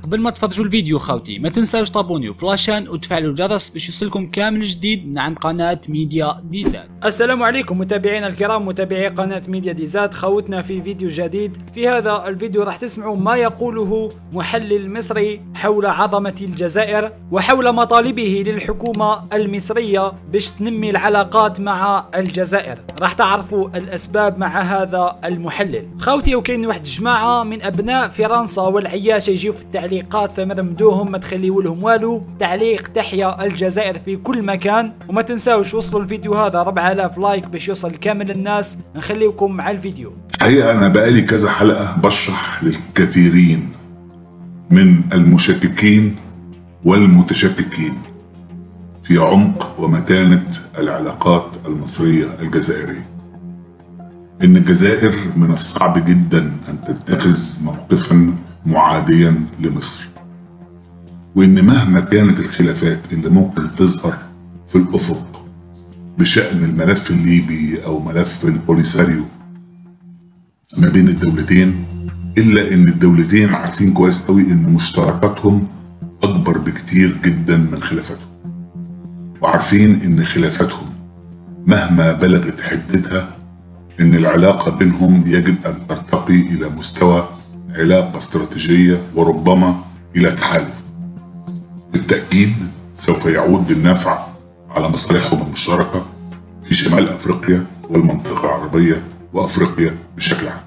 قبل ما تفرجوا الفيديو خوتي ما تنساوش تابونيو فلاشان وتفعلوا الجرس باش يوصلكم كامل جديد من عند قناة ميديا ديزاد السلام عليكم متابعينا الكرام متابعي قناة ميديا ديزاد خوتنا في فيديو جديد في هذا الفيديو راح تسمعوا ما يقوله محلل مصري حول عظمة الجزائر وحول مطالبه للحكومة المصرية باش تنمي العلاقات مع الجزائر راح تعرفوا الأسباب مع هذا المحلل خوتي وكاين واحد جماعة من أبناء فرنسا والعياشة يجيو في التعليقات فمرمدوهم ما تخليوا لهم والو تعليق تحيا الجزائر في كل مكان وما تنساوش وصلوا الفيديو هذا 4000 لايك باش يوصل كامل الناس نخليكم مع الفيديو الحقيقة أنا بقالي كذا حلقة بشرح للكثيرين من المشككين والمتشككين في عمق ومتانة العلاقات المصرية الجزائرية إن الجزائر من الصعب جدا أن تتخذ موقفا معاديا لمصر وإن مهما كانت الخلافات اللي ممكن تظهر في الأفق بشأن الملف الليبي أو ملف البوليساريو ما بين الدولتين إلا إن الدولتين عارفين كويس قوي إن مشتركاتهم أكبر بكتير جدا من خلافاتهم وعارفين إن خلافاتهم مهما بلغت حدتها إن العلاقة بينهم يجب أن ترتقي إلى مستوى علاقة استراتيجية وربما إلى تحالف بالتأكيد سوف يعود بالنفع على مصالحهم المشتركة في شمال أفريقيا والمنطقة العربية وأفريقيا بشكل عام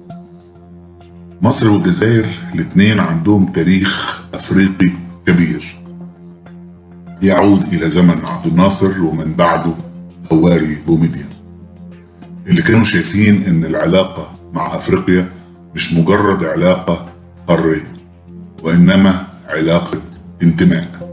مصر والجزائر الاثنين عندهم تاريخ أفريقي كبير يعود إلى زمن عبد الناصر ومن بعده هواري بوميديا اللي كانوا شايفين إن العلاقة مع أفريقيا مش مجرد علاقة قارية وإنما علاقة انتماء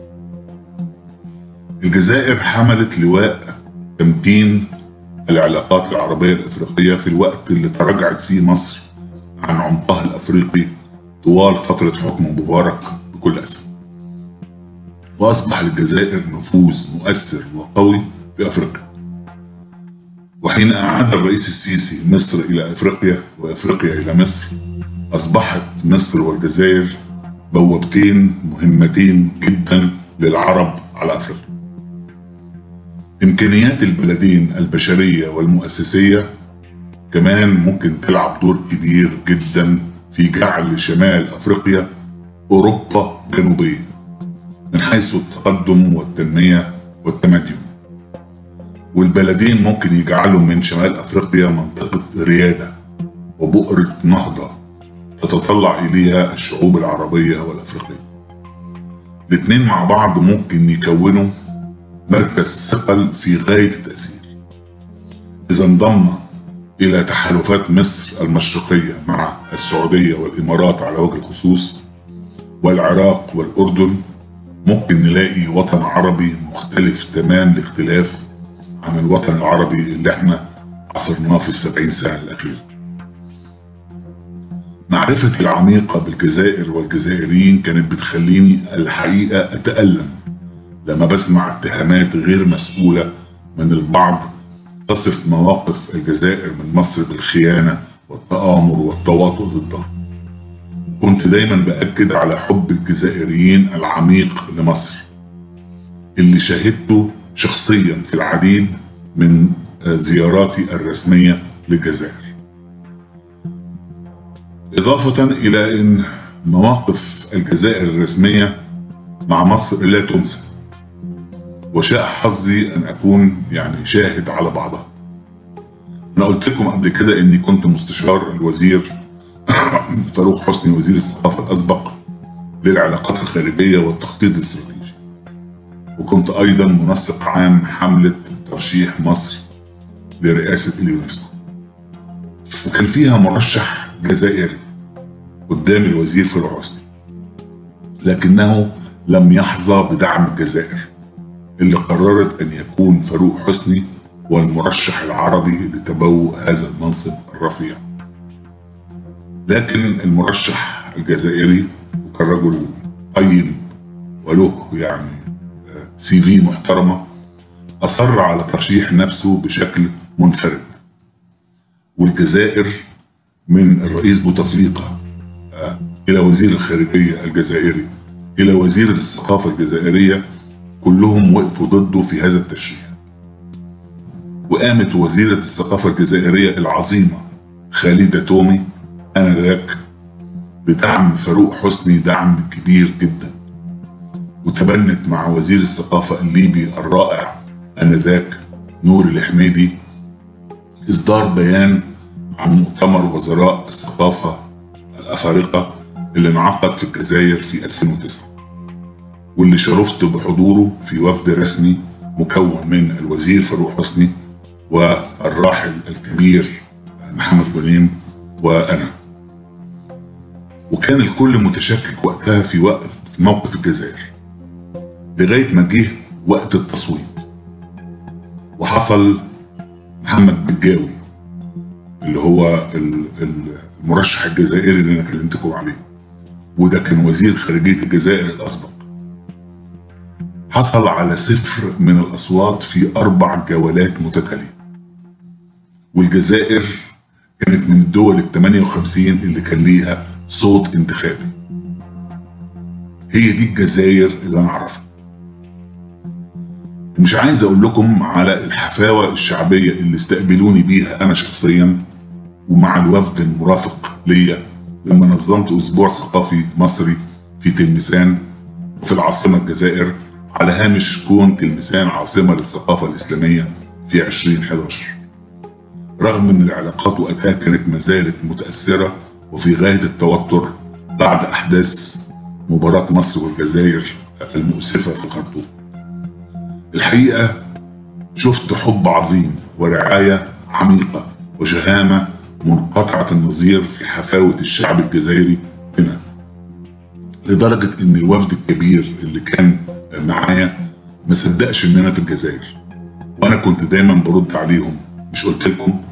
الجزائر حملت لواء تمتين العلاقات العربية الأفريقية في الوقت اللي تراجعت فيه مصر عن عمقها الأفريقي طوال فترة حكم مبارك بكل أسف وأصبح للجزائر نفوذ مؤثر وقوي في أفريقيا وحين أعاد الرئيس السيسي مصر إلى أفريقيا وأفريقيا إلى مصر أصبحت مصر والجزائر بوابتين مهمتين جدا للعرب على أفريقيا إمكانيات البلدين البشرية والمؤسسية كمان ممكن تلعب دور كبير جدا في جعل شمال أفريقيا أوروبا جنوبية من حيث التقدم والتنمية والتمدن والبلدين ممكن يجعلوا من شمال أفريقيا منطقة ريادة وبؤرة نهضة تتطلع إليها الشعوب العربية والأفريقية الاتنين مع بعض ممكن يكونوا مركز ثقل في غاية التأثير إذا انضم إلى تحالفات مصر المشرقية مع السعودية والإمارات على وجه الخصوص والعراق والأردن ممكن نلاقي وطن عربي مختلف تمام الاختلاف عن الوطن العربي اللي احنا عصرناه في السبعين سنة الأخيرة معرفتي العميقة بالجزائر والجزائريين كانت بتخليني الحقيقة أتألم لما بسمع اتهامات غير مسؤولة من البعض تصف مواقف الجزائر من مصر بالخيانة والتآمر والتواطؤ ضدها كنت دايما بأكد على حب الجزائريين العميق لمصر اللي شاهدته شخصيا في العديد من زياراتي الرسمية للجزائر إضافة إلى أن مواقف الجزائر الرسمية مع مصر لا تنسى وشاء حظي أن أكون يعني شاهد على بعضها أنا قلت لكم قبل كده أني كنت مستشار الوزير فاروق حسني وزير الثقافة الأسبق للعلاقات الخارجية والتخطيط الاستراتيجي وكنت أيضا منسق عام حملة ترشيح مصر لرئاسة اليونسكو وكان فيها مرشح جزائري قدام الوزير فاروق حسني لكنه لم يحظى بدعم الجزائر اللي قررت أن يكون فاروق حسني هو المرشح العربي لتبوء هذا المنصب الرفيع لكن المرشح الجزائري وكان رجل قيم وله يعني سي في محترمة أصر على ترشيح نفسه بشكل منفرد والجزائر من الرئيس بوتفليقة إلى وزير الخارجية الجزائري إلى وزيرة الثقافة الجزائرية كلهم وقفوا ضده في هذا التشريع وقامت وزيرة الثقافة الجزائرية العظيمة خالدة تومي آنذاك بدعم فاروق حسني دعم كبير جدا وتبنت مع وزير الثقافة الليبي الرائع آنذاك نور الحميدي إصدار بيان عن مؤتمر وزراء الثقافة الأفارقة اللي انعقد في الجزائر في 2009 واللي شرفت بحضوره في وفد رسمي مكون من الوزير فاروق حسني والراحل الكبير محمد بنيم وأنا وكان الكل متشكك وقتها في وقف في موقف الجزائر لغاية ما جه وقت التصويت وحصل محمد بجاوي اللي هو المرشح الجزائري اللي انا كلمتكم عليه وده كان وزير خارجية الجزائر الأسبق حصل على صفر من الأصوات في أربع جولات متتالية والجزائر كانت من الدول ال 58 اللي كان ليها صوت انتخابي هي دي الجزائر اللي انا اعرفها مش عايز اقول لكم على الحفاوة الشعبية اللي استقبلوني بيها انا شخصيا ومع الوفد المرافق ليا لما نظمت اسبوع ثقافي مصري في تلمسان وفي العاصمة الجزائر على هامش كون تلمسان عاصمة للثقافة الإسلامية في 2011 رغم ان العلاقات وقتها كانت ما زالت متأثرة وفي غاية التوتر بعد أحداث مباراة مصر والجزائر المؤسفة في الخرطوم الحقيقة شفت حب عظيم ورعاية عميقة وشهامة منقطعة النظير في حفاوة الشعب الجزائري هنا لدرجة إن الوفد الكبير اللي كان معايا ما صدقش إن أنا في الجزائر وأنا كنت دايما برد عليهم مش قلت لكم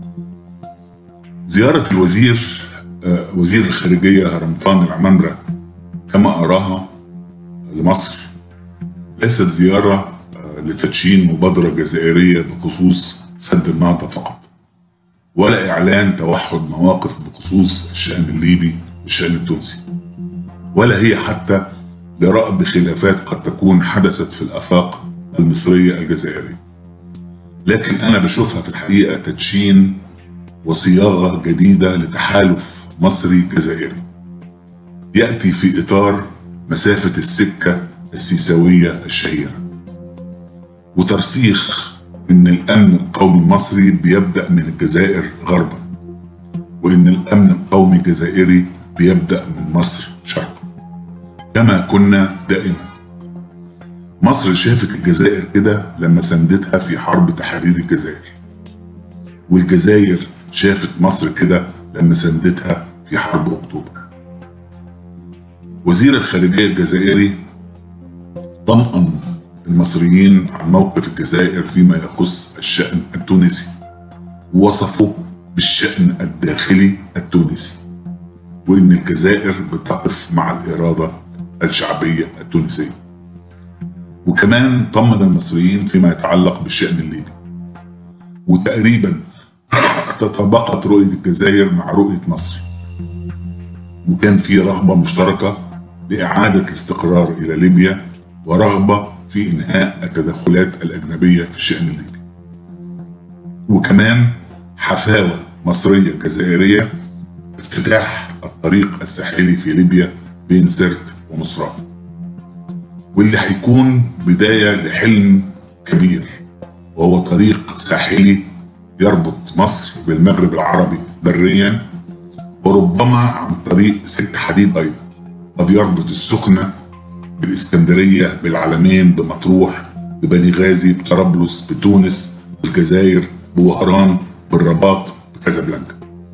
زيارة الوزير وزير الخارجية رمضان العمامرة كما أراها لمصر ليست زيارة لتدشين مبادرة جزائرية بخصوص سد النهضة فقط ولا إعلان توحد مواقف بخصوص الشأن الليبي والشأن التونسي ولا هي حتى لرأب خلافات قد تكون حدثت في الآفاق المصرية الجزائرية لكن أنا بشوفها في الحقيقة تدشين وصياغة جديدة لتحالف مصري جزائري يأتي في إطار مسافة السكة السيساوية الشهيرة وترسيخ إن الأمن القومي المصري بيبدأ من الجزائر غربا وإن الأمن القومي الجزائري بيبدأ من مصر شرقا كما كنا دائما مصر شافت الجزائر كده لما سندتها في حرب تحرير الجزائر والجزائر شافت مصر كده لما سندتها في حرب اكتوبر وزير الخارجيه الجزائري طمأن المصريين عن موقف الجزائر فيما يخص الشأن التونسي ووصفه بالشأن الداخلي التونسي وإن الجزائر بتقف مع الإرادة الشعبية التونسية وكمان طمن المصريين فيما يتعلق بالشأن الليبي وتقريبا تطابقت رؤية الجزائر مع رؤية مصر وكان في رغبة مشتركة لإعادة الاستقرار إلى ليبيا ورغبة في إنهاء التدخلات الأجنبية في الشأن الليبي وكمان حفاوة مصرية جزائرية افتتاح الطريق الساحلي في ليبيا بين سرت ومصرات واللي هيكون بداية لحلم كبير وهو طريق ساحلي يربط مصر بالمغرب العربي بريا وربما عن طريق سكة حديد أيضا قد يربط السخنة بالإسكندرية بالعلمين بمطروح ببني غازي بطرابلس بتونس بالجزائر بوهران بالرباط بكازابلانكا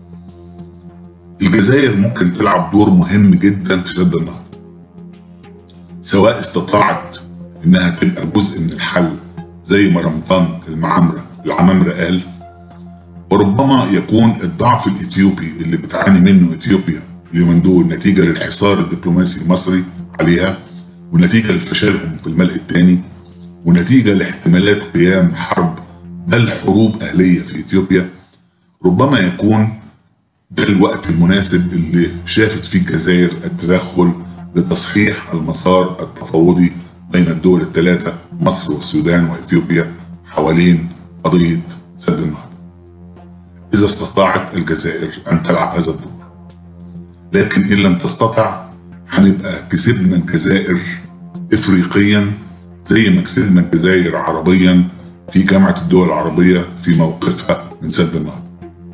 الجزائر ممكن تلعب دور مهم جدا في سد النهضة سواء استطاعت انها تبقى جزء من الحل زي ما رمضان المعمرة العمامرة قال وربما يكون الضعف الاثيوبي اللي بتعاني منه اثيوبيا اليومين دول نتيجه للحصار الدبلوماسي المصري عليها ونتيجه لفشلهم في الملء الثاني ونتيجه لاحتمالات قيام حرب بل حروب اهليه في اثيوبيا ربما يكون ده الوقت المناسب اللي شافت فيه الجزائر التدخل لتصحيح المسار التفاوضي بين الدول الثلاثة مصر والسودان وإثيوبيا حوالين قضية سد النهضة إذا استطاعت الجزائر أن تلعب هذا الدور لكن إن لم تستطع هنبقى كسبنا الجزائر إفريقيا زي ما كسبنا الجزائر عربيا في جامعة الدول العربية في موقفها من سد النهضة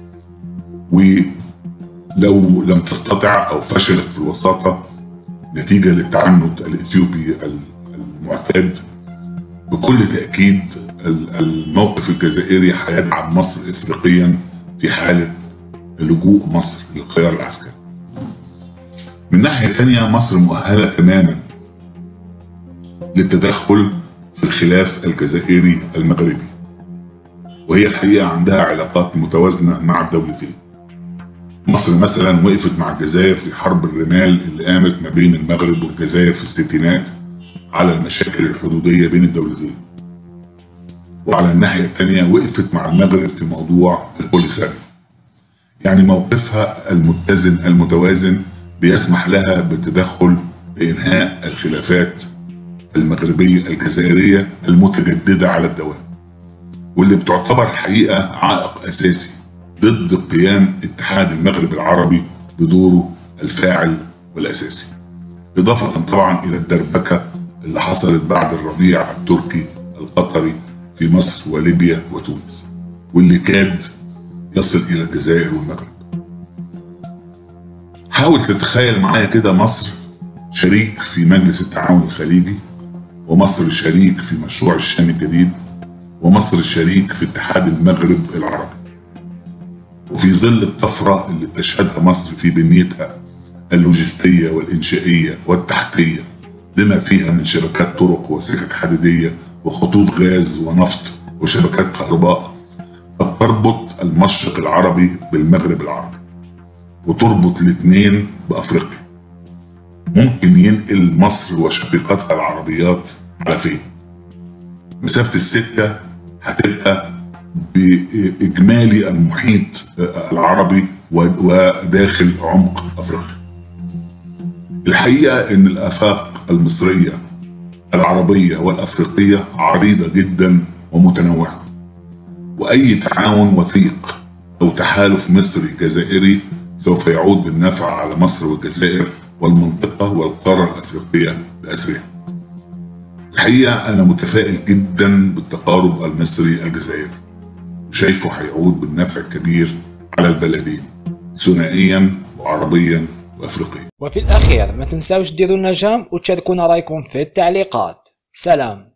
ولو لم تستطع أو فشلت في الوساطة نتيجة للتعنت الإثيوبي المعتاد بكل تأكيد الموقف الجزائري هيدعم مصر إفريقيا في حالة لجوء مصر للخيار العسكري من ناحية تانية مصر مؤهلة تماما للتدخل في الخلاف الجزائري المغربي وهي الحقيقة عندها علاقات متوازنة مع الدولتين مصر مثلا وقفت مع الجزائر في حرب الرمال اللي قامت ما بين المغرب والجزائر في الستينات على المشاكل الحدودية بين الدولتين وعلى الناحية الثانية وقفت مع المغرب في موضوع البوليساريو يعني موقفها المتزن المتوازن بيسمح لها بالتدخل لإنهاء الخلافات المغربية الجزائرية المتجددة على الدوام واللي بتعتبر الحقيقة عائق أساسي ضد قيام اتحاد المغرب العربي بدوره الفاعل والأساسي إضافة طبعا إلى الدربكة اللي حصلت بعد الربيع التركي القطري في مصر وليبيا وتونس واللي كاد يصل إلى الجزائر والمغرب حاول تتخيل معايا كده مصر شريك في مجلس التعاون الخليجي ومصر شريك في مشروع الشام الجديد ومصر شريك في اتحاد المغرب العربي وفي ظل الطفرة اللي بتشهدها مصر في بنيتها اللوجستية والإنشائية والتحتية لما فيها من شبكات طرق وسكك حديدية وخطوط غاز ونفط وشبكات كهرباء تربط المشرق العربي بالمغرب العربي وتربط الاثنين بأفريقيا ممكن ينقل مصر وشقيقاتها العربيات على فين مسافة السكة هتبقى بإجمالي المحيط العربي وداخل عمق أفريقيا الحقيقة إن الآفاق المصرية العربية والأفريقية عريضة جدا ومتنوعة وأي تعاون وثيق أو تحالف مصري جزائري سوف يعود بالنفع على مصر والجزائر والمنطقة والقارة الأفريقية بأسرها الحقيقة أنا متفائل جدا بالتقارب المصري الجزائري وشايفه هيعود بالنفع الكبير على البلدين ثنائيا وعربيا وافريقيا وفي الاخير ما تنساوش ديروا النجام وتشاركونا رايكم في التعليقات سلام